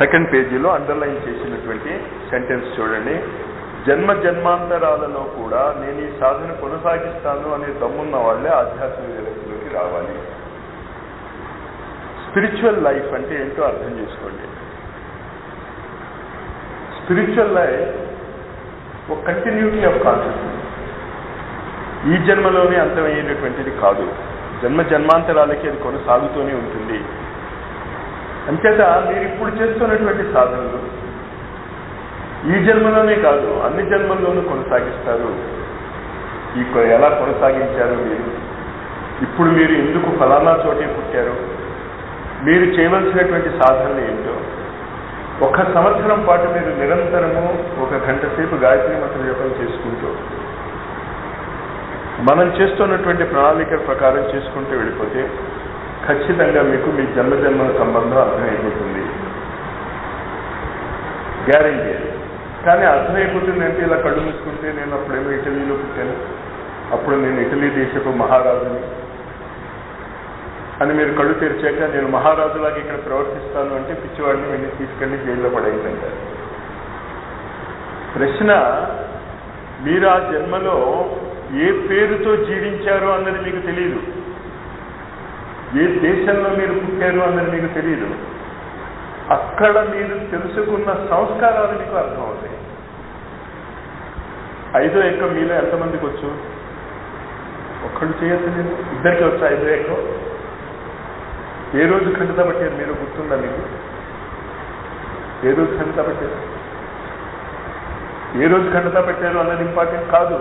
Second పేజీలో underline చేసినటువంటి sentence చూడండి జన్మ జన్మాంతరాలలో కూడా నేను ఈ సాధన కొనసాగిస్తాను అనే దమ్మున్న వాళ్ళే ఆధ్యాత్మిక జగత్తులోకి రావాలి స్పిరిచువల్ లైఫ్ అంటే ఏంటో అర్థం చేసుకోండి స్పిరిచువల్ లైఫ్ ఒక కంటిన్యూటీ ఆఫ్ కాన్షియస్నెస్ ఈ జన్మలోనే అంతమయ్యేటటువంటిది కాదు జన్మ జన్మాంతరాలకి అది కొనసాగుతూనే ఉంటుంది అంచేత మీరు ఇప్పుడు చేస్తున్నటువంటి సాధనలు ఈ జన్మలోనే కాదు అన్ని జన్మల్లోనూ కొనసాగిస్తారు ఈ కొ- ఎలా కొనసాగించారు మీరు ఇప్పుడు మీరు ఎందుకు ఫలానా చోటే పుట్టారు మీరు చేయవలసినటువంటి సాధనలు ఏంటో ఒక సంవత్సరం పాటు మీరు నిరంతరము ఒక గంట సేపు గాయత్రి మంత్ర జపం చేసుకుంటూ మనం చేస్తున్నటువంటి ప్రణాళిక ప్రకారం చేసుకుంటూ వెళ్ళిపోతే ఖచ్చితంగా మీకు మీ జన్మ జన్మల సంబంధం అర్థమైపోతుంది గ్యారంటీ కానీ అర్థమైపోతుంది అంటే ఇలా కళ్ళు మూసుకుంటే నేను అప్పుడేమో ఇటలీలో పుట్టాను అప్పుడు నేను ఇటలీ దేశపు మహారాజుని అని మీరు కళ్ళు తెరిచాక నేను మహారాజులాగా ఇక్కడ ప్రవర్తిస్తాను అంటే పిచ్చివాడిని వెళ్ళి తీసుకెళ్లి జైల్లో పడేయంటారు ప్రశ్న మీరు ఆ జన్మలో ఏ పేరుతో జీవించారో అన్నది మీకు తెలియదు ఏ దేశంలో మీరు పుట్టారు అన్నది మీకు తెలియదు అక్కడ మీరు తెలుసుకున్న సంస్కారాలు మీకు అర్థమవుతాయి ఐదో ఎక్క మీలో ఎంతమందికి వచ్చు ఒక్కడు చేయొచ్చు నేను ఇద్దరికి వచ్చు ఐదో ఎక్కో ఏ రోజు ఖండిత పట్టారు మీరు గుర్తుందా మీకు ఏ రోజు ఖండిత పట్టారు ఏ రోజు ఖండిత పెట్టారు అన్నది ఇంపార్టెంట్ కాదు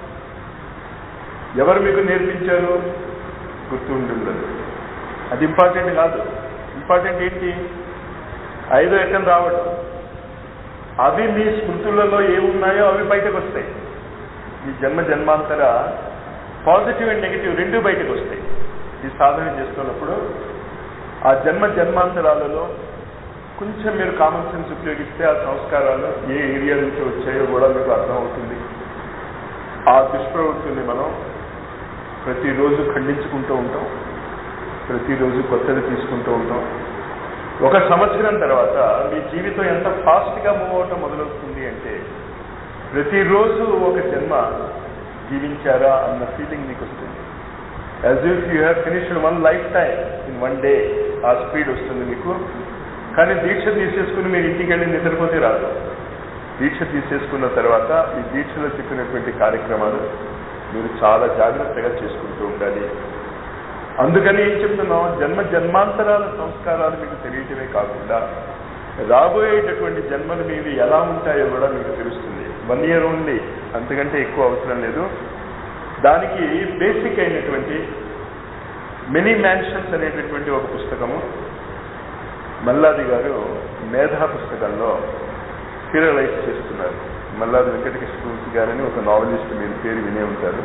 ఎవరు మీకు నేర్పించారు గుర్తుండదు అది ఇంపార్టెంట్ కాదు ఇంపార్టెంట్ ఏంటి ఐదో ఎక్కం రావడం అవి మీ స్మృతులలో ఏమున్నాయో అవి బయటకు వస్తాయి మీ జన్మ జన్మాంతర పాజిటివ్ అండ్ నెగిటివ్ రెండు బయటకు వస్తాయి ఈ సాధన చేస్తున్నప్పుడు ఆ జన్మ జన్మాంతరాలలో కొంచెం మీరు కామన్ సెన్స్ ఉపయోగిస్తే ఆ సంస్కారాలు ఏ ఏరియా నుంచి వచ్చాయో కూడా మీకు అర్థమవుతుంది ఆ దుష్ప్రవృత్తిని మనం ప్రతిరోజు ఖండించుకుంటూ ఉంటాం ప్రతిరోజు కొత్తది తీసుకుంటూ ఉంటాం ఒక సంవత్సరం తర్వాత మీ జీవితం ఎంత ఫాస్ట్గా మూవ్ అవటం మొదలవుతుంది అంటే ప్రతిరోజు ఒక జన్మ జీవించారా అన్న ఫీలింగ్ మీకు వస్తుంది as if you have finished one lifetime in one day ఆ స్పీడ్ వస్తుంది మీకు కానీ దీక్ష తీసేసుకుని మీరు ఇంటికి వెళ్ళి నిద్రపోతే రాదు దీక్ష తీసేసుకున్న తర్వాత ఈ దీక్షలో చెప్పినటువంటి కార్యక్రమాలు మీరు చాలా జాగ్రత్తగా చేసుకుంటూ ఉండాలి అందుకని ఏం చెప్తున్నాం జన్మ జన్మాంతరాల సంస్కారాలు మీకు తెలియటమే కాకుండా రాబోయేటటువంటి జన్మలు మీవి ఎలా ఉంటాయో కూడా మీకు తెలుస్తుంది వన్ ఇయర్ ఓన్లీ అంతకంటే ఎక్కువ అవసరం లేదు దానికి బేసిక్ అయినటువంటి మెనీ మ్యాన్షన్స్ అనేటటువంటి ఒక పుస్తకము మల్లాది గారు మేధా పుస్తకంలో సీరియలైజ్ చేస్తున్నారు మల్లాది వెంకటకృష్ణమూర్తి గారని ఒక నావలిస్ట్ మీరు పేరు వినే ఉంటారు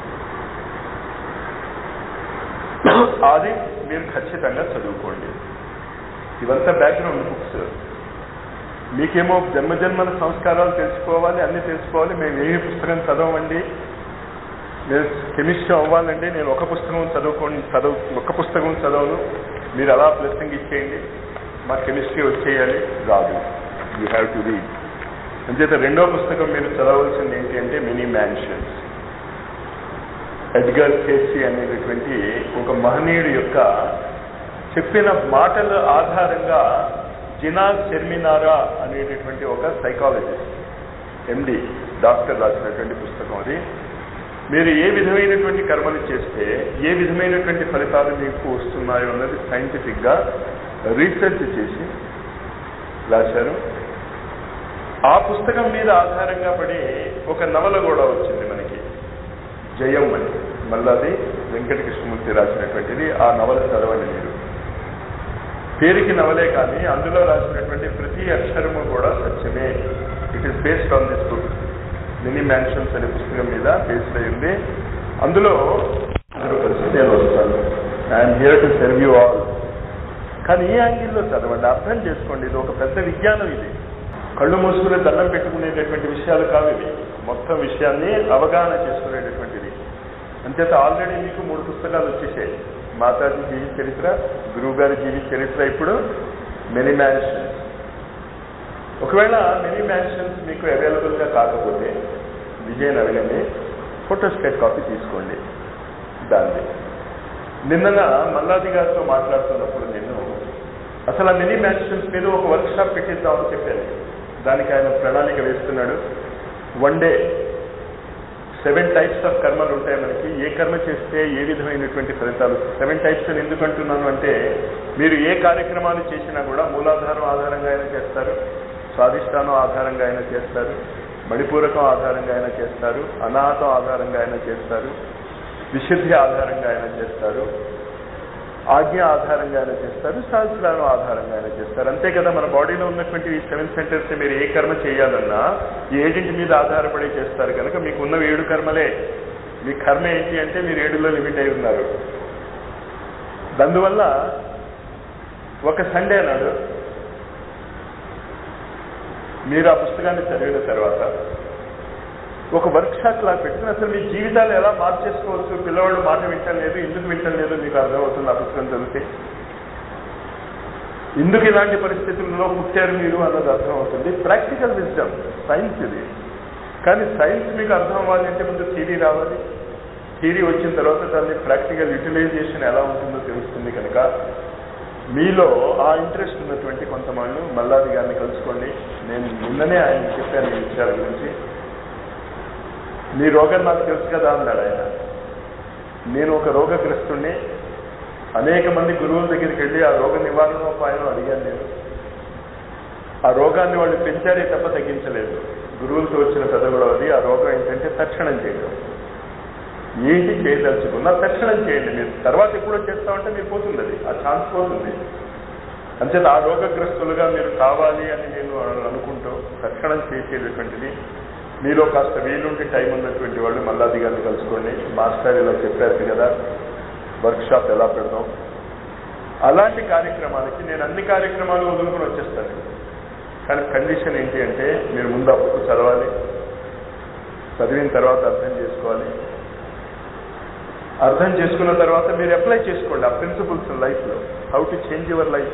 అది మీరు ఖచ్చితంగా చదువుకోండి ఇవంతా బ్యాక్గ్రౌండ్ బుక్స్ మీకేమో జన్మజన్మల సంస్కారాలు తెలుసుకోవాలి అన్ని తెలుసుకోవాలి మేము ఏ పుస్తకం చదవండి నేను కెమిస్ట్రీ అవ్వాలండి నేను ఒక పుస్తకం చదువుకోండి చదువు ఒక పుస్తకం చదవను మీరు అలా ప్లస్సింగ్ ఇచ్చేయండి మా కెమిస్ట్రీ వచ్చేయాలి రాదు యూ హ్యావ్ టు రీడ్ అంచేత రెండో పుస్తకం మీరు చదవలసింది ఏంటి అంటే మినీ మ్యాన్షన్స్ ఎడ్గర్ కేసీ అనేటటువంటి ఒక మహనీయుడి యొక్క చెప్పిన మాటల ఆధారంగా జినా శర్మినారా అనేటటువంటి ఒక సైకాలజిస్ట్ ఎండి డాక్టర్ రాసినటువంటి పుస్తకం అది మీరు ఏ విధమైనటువంటి కర్మలు చేస్తే ఏ విధమైనటువంటి ఫలితాలు మీకు వస్తున్నాయో అన్నది సైంటిఫిక్గా రీసెర్చ్ చేసి రాశారు ఆ పుస్తకం మీద ఆధారంగా పడి ఒక నవల కూడా వచ్చింది మనకి జయం అని మళ్ళీ వెంకట కృష్ణమూర్తి రాసినటువంటిది ఆ నవల చదవండి మీరు పేరుకి నవలే కానీ అందులో రాసినటువంటి ప్రతి అక్షరము కూడా సత్యమే it is based on this book Many Mansions అనే పుస్తకం మీద బేస్డ్ అయి ఉంది అందులో అందరూ కలిసి నేను వస్తాను I'm here to serve you all కానీ ఈ యాంగిల్లో చదవండి అర్థం చేసుకోండి ఇది ఒక పెద్ద విజ్ఞానం ఇది కళ్ళు మూసుకుని దండం పెట్టుకునేటటువంటి విషయాలు కావు ఇవి మొత్తం విషయాన్ని అవగాహన చేసుకునేటటువంటిది అంచేత ఆల్రెడీ మీకు మూడు పుస్తకాలు వచ్చేసాయి మాతాజీ జీవి చరిత్ర గురువు గారి జీవి చరిత్ర ఇప్పుడు మెనీ మ్యాన్షన్స్ ఒకవేళ మినీ మ్యాన్షన్స్ మీకు అవైలబుల్గా కాకపోతే విజయ్ అడగండి ఫోటోస్టేట్ కాపీ తీసుకోండి దాన్ని నిన్న మల్లాది గారితో మాట్లాడుతున్నప్పుడు నేను అసలు ఆ మినీ మ్యాన్షన్స్ మీద ఒక వర్క్ షాప్ పెట్టిద్దామని చెప్పాను దానికి ఆయన ప్రణాళిక వేస్తున్నాడు one day seven types of కర్మలు ఉంటాయి మనకి ఏ కర్మ చేస్తే ఏ విధమైనటువంటి ఫలితాలు సెవెన్ టైప్స్ అని ఎందుకు అంటున్నాను అంటే మీరు ఏ కార్యక్రమాలు చేసినా కూడా మూలాధారం ఆధారంగా అయినా చేస్తారు స్వాధిష్టానం ఆధారంగా అయినా చేస్తారు మణిపూరకం ఆధారంగా అయినా చేస్తారు అనాహతం ఆధారంగా అయినా చేస్తారు విశుద్ధి ఆధారంగా అయినా చేస్తారు ఆజ్ఞ ఆధారంగా అయినా చేస్తారు సహస్రానం ఆధారంగా అయినా చేస్తారు అంతే కదా మన బాడీలో ఉన్నటువంటి ఈ సెవెన్ సెంటర్స్ మీరు ఏ కర్మ చేయాలన్నా ఈ ఏజెంట్ మీద ఆధారపడి చేస్తారు కనుక మీకు ఉన్న ఏడు కర్మలే మీ కర్మ ఏంటి అంటే మీరు ఏడులో లిమిట్ అయి ఉన్నారు అందువల్ల ఒక సండే నాడు మీరు ఆ పుస్తకాన్ని చదివిన తర్వాత ఒక వర్క్ షాప్ లా పెట్టుకుని అసలు మీ జీవితాలు ఎలా మార్చేసుకోవచ్చు పిల్లవాడు మాట వింటలేదు ఎందుకు వింటలేదు మీకు అర్థమవుతుంది ఆ పుస్తకం చదివితే ఎందుకు ఇలాంటి పరిస్థితుల్లో పుట్టారు మీరు అన్నది అర్థమవుతుంది ప్రాక్టికల్ విజ్డమ్ సైన్స్ ఇది కానీ సైన్స్ మీకు అర్థం అవ్వాలి అంటే ముందు థీరీ రావాలి థీరీ వచ్చిన తర్వాత దాన్ని ప్రాక్టికల్ యూటిలైజేషన్ ఎలా ఉంటుందో తెలుస్తుంది కనుక మీలో ఆ ఇంట్రెస్ట్ ఉన్నటువంటి కొంతమంది మల్లాది గారిని కలుసుకోండి నేను నిన్ననే ఆయన చెప్పాను ఈ విషయాల గురించి మీ రోగం నాకు తెలుసు కదా అన్నాడు ఆయన నేను ఒక రోగగ్రస్తుణ్ణి అనేక మంది గురువుల దగ్గరికి వెళ్ళి ఆ రోగ నివారణోపాయం అడిగాను నేను ఆ రోగాన్ని వాళ్ళు పెంచారే తప్ప తగ్గించలేదు గురువులతో వచ్చిన పెద్ద గొడవ అది ఆ రోగం ఏంటంటే తక్షణం చేయడం ఏంటి చేయదలుచుకున్నా తక్షణం చేయండి మీరు తర్వాత ఎప్పుడో చేస్తామంటే మీరు పోతుంది అది ఆ ఛాన్స్ పోతుంది అంచేత ఆ రోగగ్రస్తులుగా మీరు కావాలి అని నేను అనుకుంటూ తక్షణం చేసేటటువంటిది మీలో కాస్త వీలుండి టైం ఉన్నటువంటి వాళ్ళు మల్లాది గారిని కలుసుకోండి మాస్టర్ ఇలా చెప్పారు కదా వర్క్ షాప్ ఎలా పెడదాం అలాంటి కార్యక్రమాలకి నేను అన్ని కార్యక్రమాలు వదులుకొని వచ్చేస్తాను కానీ కండిషన్ ఏంటి అంటే మీరు ముందు ఆ బుక్ చదవాలి చదివిన తర్వాత అర్థం చేసుకోవాలి అర్థం చేసుకున్న తర్వాత మీరు అప్లై చేసుకోండి ఆ ప్రిన్సిపల్స్ లైఫ్లో how to change your life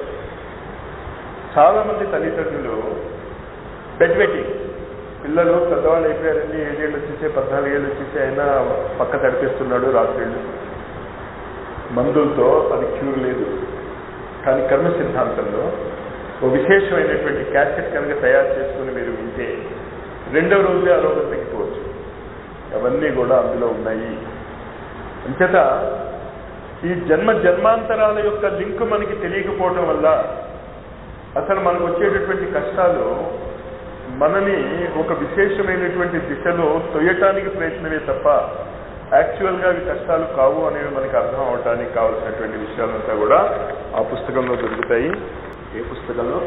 చాలా మంది తల్లిదండ్రులు బెడ్ వెయిటింగ్ పిల్లలు పెద్దవాళ్ళు అయిపోయారండి ఏడేళ్ళు వచ్చేసే పద్నాలుగు ఏళ్ళు వచ్చేసి అయినా పక్క తడిపిస్తున్నాడు రాత్రిళ్ళు మందులతో అది క్యూర్ లేదు కానీ కర్మ సిద్ధాంతంలో ఓ విశేషమైనటువంటి క్యాసెట్ కనుక తయారు చేసుకుని మీరు వింటే రెండవ రోజే ఆ రోగం తగ్గిపోవచ్చు అవన్నీ కూడా అందులో ఉన్నాయి అంచేత ఈ జన్మ జన్మాంతరాల యొక్క లింక్ మనకి తెలియకపోవటం వల్ల అసలు మనకు వచ్చేటటువంటి కష్టాలు మనని ఒక విశేషమైనటువంటి దిశలో తొయ్యటానికి ప్రయత్నమే తప్ప యాక్చువల్గా అవి కష్టాలు కావు అనేవి మనకి అర్థం అవటానికి కావాల్సినటువంటి విషయాలంతా కూడా ఆ పుస్తకంలో దొరుకుతాయి ఏ పుస్తకంలో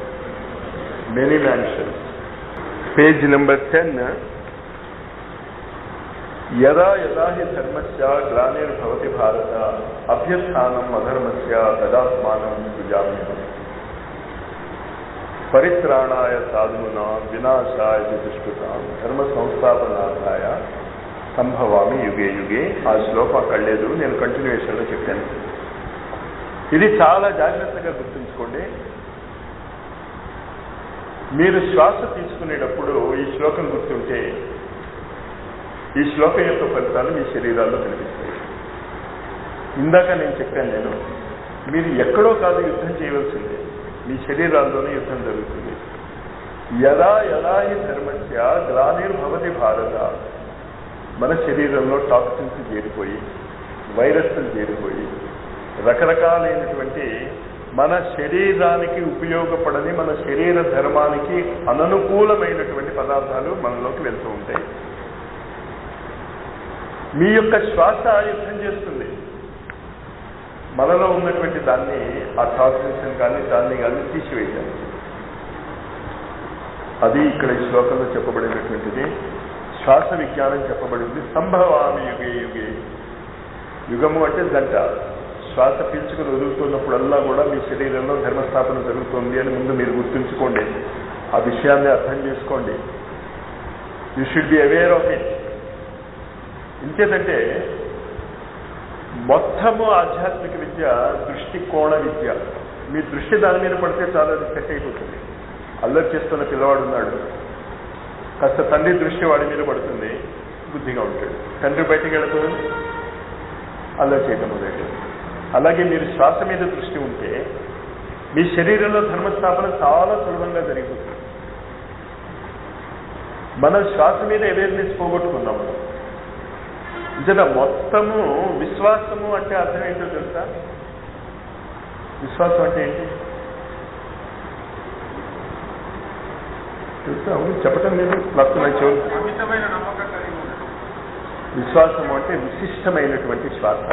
Many Mansion page number ten యదా యదా హి ధర్మస్య గ్లానిర్భవతి భారత అభ్యుత్థానం అధర్మస్య తదాత్మానం సుజామ్యం పరిత్రాణాయ సాధున వినాశాయ దుష్కృతాం ధర్మ సంస్థాపనాథాయ సంభవామి యుగే యుగే ఆ శ్లోకం అక్కడ లేదు నేను కంటిన్యూషన్లో చెప్పాను ఇది చాలా జాగ్రత్తగా గుర్తుంచుకోండి మీరు శ్వాస తీసుకునేటప్పుడు ఈ శ్లోకం గుర్తుంటే ఈ శ్లోకం యొక్క ఫలితాలు మీ శరీరాల్లో కనిపిస్తాయి ఇందాక నేను చెప్పాను నేను మీరు ఎక్కడో కాదు యుద్ధం చేయవలసిందే మీ శరీరాల్లోనే యుద్ధం జరుగుతుంది యదా యదా ఈ ధర్మస్య గ్లానిర్భవతి భారత మన శరీరంలో టాక్సిన్స్ చేరిపోయి వైరస్లు చేరిపోయి రకరకాలైనటువంటి మన శరీరానికి ఉపయోగపడని మన శరీర ధర్మానికి అననుకూలమైనటువంటి పదార్థాలు మనలోకి వెళ్తూ ఉంటాయి మీ యొక్క శ్వాస యుద్ధం చేస్తుంది మనలో ఉన్నటువంటి దాన్ని ఆ టాక్సిన్స్ కానీ దాన్ని కానీ తీసివేయాలి అది ఇక్కడ ఈ శ్లోకంలో చెప్పబడినటువంటిది శ్వాస విజ్ఞానం చెప్పబడింది సంభవామి యుగే యుగే యుగము అంటే జంట శ్వాస పీల్చుకుని వదులుతున్నప్పుడల్లా కూడా మీ శరీరంలో ధర్మస్థాపన జరుగుతుంది అని ముందు మీరు గుర్తుంచుకోండి ఆ విషయాన్ని అర్థం చేసుకోండి you should be aware of it ఇంకేదంటే మొత్తము ఆధ్యాత్మిక విద్య దృష్టికోణ విద్య మీ దృష్టి దాని మీద పడితే చాలా అది సెట్ అయిపోతుంది అల్లరి చేస్తున్న పిల్లవాడు ఉన్నాడు కాస్త తండ్రి దృష్టి వాడి మీద పడుతుంది బుద్ధిగా ఉంటాడు తండ్రి బయటికి వెళుతుంది అల్లరి చేయటం మొదటి అలాగే మీరు శ్వాస మీద దృష్టి ఉంటే మీ శరీరంలో ధర్మస్థాపన చాలా సులభంగా జరిగిపోతుంది మనం శ్వాస మీద అవేర్నెస్ పోగొట్టుకున్నాము నిజంగా మొత్తము విశ్వాసము అంటే అర్థం ఏంటో తెలుసా విశ్వాసం అంటే ఏంటి తెలుసా అవును చెప్పటం లేదు ప్లస్ నా చెవులు అమితమైన నమ్మకం కలిగి ఉండడం విశ్వాసము అంటే విశిష్టమైనటువంటి శ్వాస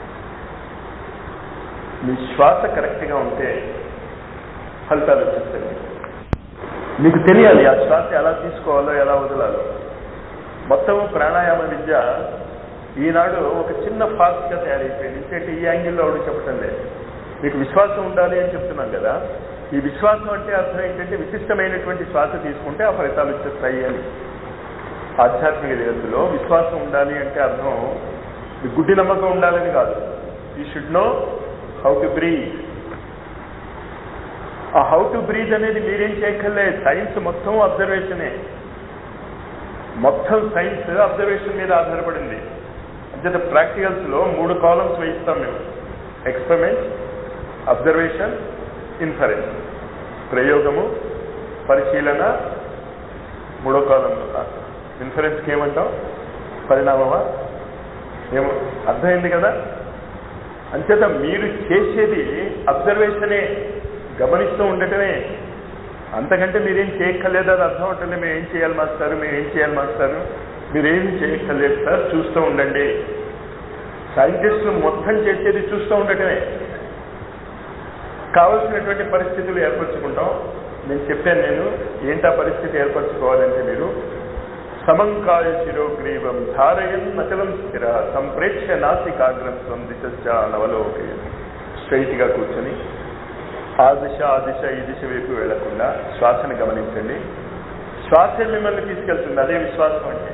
మీ శ్వాస కరెక్ట్గా ఉంటే ఫలితాలు వచ్చేస్తాయి మీకు. మీకు తెలియాలి ఆ శ్వాస ఎలా తీసుకోవాలో ఎలా వదలాలో మొత్తం ప్రాణాయామ విద్య ఈనాడు ఒక చిన్న ఫాస్ట్గా తయారైపోయింది ఇంకేంటి ఈ యాంగిల్లో ఆవిడ చెప్పటం లేదు మీకు విశ్వాసం ఉండాలి అని చెప్తున్నాం కదా ఈ విశ్వాసం అంటే అర్థం ఏంటంటే విశిష్టమైనటువంటి శ్వాస తీసుకుంటే ఆ ఫలితాలు వచ్చేస్తాయి అని ఆధ్యాత్మిక జగత్తులో విశ్వాసం ఉండాలి అంటే అర్థం మీకు గుడ్డి నమ్మకం ఉండాలని కాదు you should know how to breathe ఆ హౌ టు బ్రీత్ అనేది మీరేం చేయక్కర్లే సైన్స్ మొత్తం అబ్జర్వేషనే మొత్తం సైన్స్ అబ్జర్వేషన్ మీద ఆధారపడింది అంచేత ప్రాక్టికల్స్ లో మూడు కాలమ్స్ వేయిస్తాం మేము ఎక్స్పెరిమెంట్ అబ్జర్వేషన్ ఇన్ఫరెన్స్ ప్రయోగము పరిశీలన మూడో కాలంలో ఇన్ఫరెన్స్కి ఏమంటాం పరిణామమా ఏమో అర్థమైంది కదా అంచేత మీరు చేసేది అబ్జర్వేషనే గమనిస్తూ ఉండటమే అంతకంటే మీరేం చేయక్కర్లేదు అది అర్థం ఉంటుంది మేము ఏం చేయాలి మాస్టారు మేము ఏం చేయాలి మాస్టారు మీరేం చేయక్కర్లేదు సార్ చూస్తూ ఉండండి సైంటిస్టులు మొత్తం చేసేది చూస్తూ ఉండటమే కావలసినటువంటి పరిస్థితులు ఏర్పరచుకుంటాం నేను చెప్పాను నేను ఏంటా పరిస్థితి ఏర్పరచుకోవాలంటే మీరు సమంకాయ శిరోగ్రీవం ధారయన్ నచలం స్థిర సంప్రేక్ష నాసికాగ్రం స్వం దిశ నవలోకే స్ట్రైట్ గా కూర్చొని ఆ దిశ ఆ దిశ ఈ దిశ వైపు వెళ్లకుండా శ్వాసను గమనించండి శ్వాస మిమ్మల్ని తీసుకెళ్తుంది అదే విశ్వాసం అంటే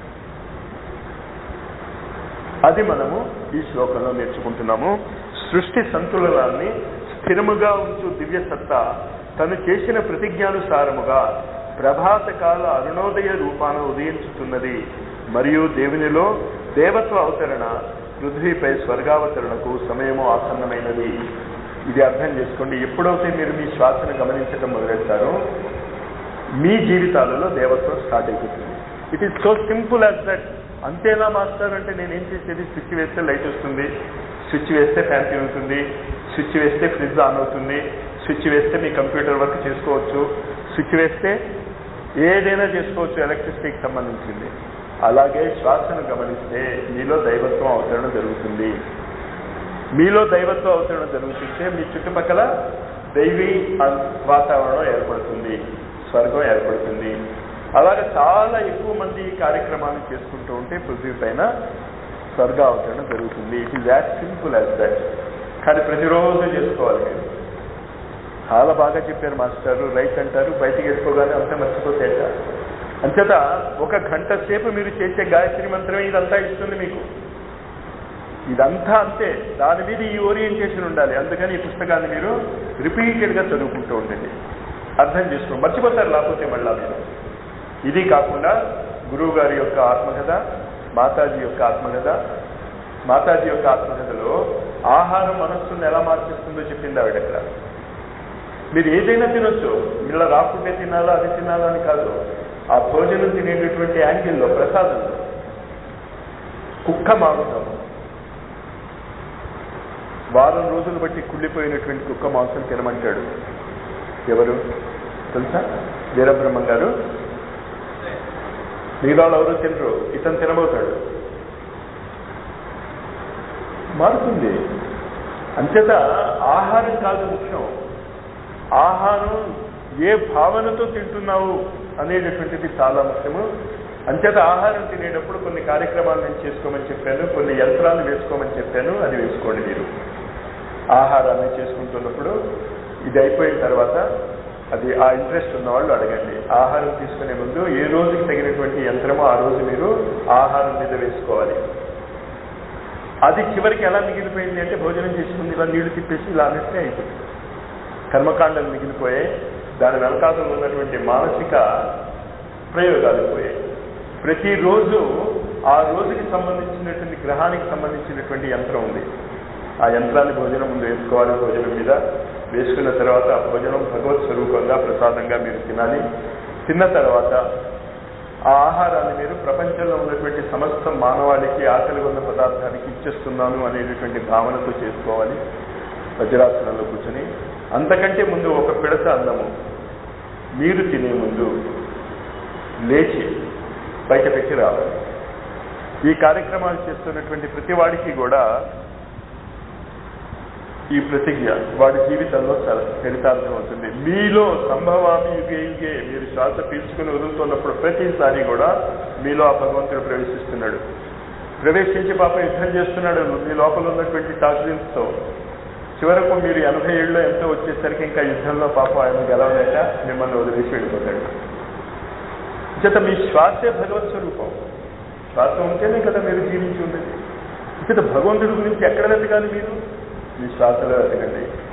అది మనము ఈ శ్లోకంలో నేర్చుకుంటున్నాము సృష్టి సంతులనాన్ని స్థిరముగా ఉంచు దివ్య సత్తా తను చేసిన ప్రతిజ్ఞానుసారముగా ప్రభాతకాల అరుణోదయ రూపాన ఉదయించుతున్నది మరియు దేవునిలో దేవత్వ అవతరణ పృథ్వీపై స్వర్గావతరణకు సమయము ఆసన్నమైనది ఇది అర్థం చేసుకోండి ఎప్పుడైతే మీరు మీ శ్వాసను గమనించడం మొదలెడతారో మీ జీవితాలలో దేవత్వం స్టార్ట్ అయిపోతుంది it is so simple as that అంతేనా మాస్టర్ అంటే నేను ఏం చేసేది స్విచ్ వేస్తే లైట్ వస్తుంది స్విచ్ వేస్తే ఫ్యాన్ తిరుగుతుంది స్విచ్ వేస్తే ఫ్రిడ్జ్ ఆన్ అవుతుంది స్విచ్ వేస్తే మీ కంప్యూటర్ వర్క్ చేసుకోవచ్చు స్విచ్ వేస్తే ఏదైనా చేసుకోవచ్చు ఎలక్ట్రిసిటీకి సంబంధించింది అలాగే శ్వాసను గమనిస్తే మీలో దైవత్వం అవతరణ జరుగుతుంది మీలో దైవత్వ అవతరణ జరుగుతుంటే మీ చుట్టుపక్కల దైవీ అన్- వాతావరణం ఏర్పడుతుంది స్వర్గం ఏర్పడుతుంది అలాగే చాలా ఎక్కువ మంది ఈ కార్యక్రమాన్ని చేసుకుంటూ ఉంటే పృథ్వీ పైన స్వర్గ అవతరణ జరుగుతుంది it is as simple as that కానీ ప్రతిరోజు చేసుకోవాలి మీరు చాలా బాగా చెప్పారు మాస్టారు రైట్ అంటారు బయటికి వెళ్ళిపోగానే అంతా మర్చిపోతే అంచేత ఒక గంట సేపు మీరు చేసే గాయత్రి మంత్రమే ఇదంతా ఇస్తుంది మీకు ఇదంతా అంతే దాని మీద ఈ ఓరియంటేషన్ ఉండాలి అందుకని ఈ పుస్తకాన్ని మీరు రిపీటెడ్గా చదువుకుంటూ ఉండండి అర్థం చేసుకోండి మర్చిపోతారు లేకపోతే మళ్ళా మీరు ఇది కాకుండా గురువు గారి యొక్క ఆత్మకథ మాతాజీ యొక్క ఆత్మకథ మాతాజీ యొక్క ఆత్మకథలో ఆహారం మనస్సును ఎలా మార్చేస్తుందో చెప్పింది ఆవిడ అక్కడ మీరు ఏదైనా తినొచ్చు ఇలా రాకుంటే తినాలా అది తినాలా అని కాదు ఆ భోజనం తినేటటువంటి యాంగిల్లో ప్రసాదంలో కుక్క మాంసం వారం రోజులు బట్టి కుళ్ళిపోయినటువంటి కుక్క మాంసం తినమంటాడు ఎవరు తెలుసా వీరబ్రహ్మం గారు మిగతా వాళ్ళు ఎవరు తినరు ఇతను తినబోతాడు మారుతుంది అంచేత ఆహారం కాదు ముఖ్యం ఆహారం ఏ భావనతో తింటున్నావు అనేటటువంటిది చాలా ముఖ్యము అంచేత ఆహారం తినేటప్పుడు కొన్ని కార్యక్రమాలు నేను చేసుకోమని చెప్పాను కొన్ని యంత్రాలు వేసుకోమని చెప్పాను అది వేసుకోండి మీరు ఆహారాన్ని చేసుకుంటున్నప్పుడు ఇది అయిపోయిన తర్వాత అది ఆ ఇంట్రెస్ట్ ఉన్న వాళ్ళు అడగండి ఆహారం తీసుకునే ముందు ఏ రోజుకి తగినటువంటి యంత్రమో ఆ రోజు మీరు ఆహారం మీద వేసుకోవాలి అది చివరికి ఎలా మిగిలిపోయింది అంటే భోజనం చేసుకుంది ఇలా నీళ్లు తిప్పేసి ఇలా అనేస్తే అయిపోయింది కర్మకాండలు మిగిలిపోయాయి దాని వెనకాతలు ఉన్నటువంటి మానసిక ప్రయోగాలు పోయాయి ప్రతిరోజు ఆ రోజుకి సంబంధించినటువంటి గ్రహానికి సంబంధించినటువంటి యంత్రం ఉంది ఆ యంత్రాన్ని భోజనం ముందు వేసుకోవాలి భోజనం మీద వేసుకున్న తర్వాత ఆ భోజనం భగవత్ స్వరూపంగా ప్రసాదంగా మీరు తినాలి తిన్న తర్వాత ఆ ఆహారాన్ని మీరు ప్రపంచంలో ఉన్నటువంటి సమస్త మానవాళికి ఆకలి ఉన్న పదార్థానికి ఇచ్చేస్తున్నాను అనేటటువంటి భావనతో చేసుకోవాలి వజ్రాసనంలో కూర్చొని అంతకంటే ముందు ఒక పిడత అన్నము మీరు తినే ముందు లేచి బయట పెట్టి రావాలి ఈ కార్యక్రమాలు చేస్తున్నటువంటి ప్రతి వాడికి కూడా ఈ ప్రతిజ్ఞ వాడి జీవితంలో చాలా చరితార్థం అవుతుంది మీలో సంభవామి యుగే యుగే మీరు శ్వాస పీల్చుకుని వదులుతున్నప్పుడు ప్రతిసారి కూడా మీలో ఆ భగవంతుడు ప్రవేశిస్తున్నాడు ప్రవేశించి పాప యుద్ధం చేస్తున్నాడు మీ లోపల ఉన్నటువంటి టాక్సిన్స్తో చివరకు మీరు ఎనభై ఏళ్ళు ఎంతో వచ్చేసరికి ఇంకా యుద్ధంలో పాపం ఆయన గెలవలేక మిమ్మల్ని వదిలేసి వెళ్ళిపోతాడు చేత మీ శ్వాసే భగవత్ స్వరూపం శ్వాస ఉంటేనే కదా మీరు జీవించి ఉండేది చేత భగవంతుడి గురించి ఎక్కడ వెతకాలి మీరు మీ శ్వాసలో వెతకండి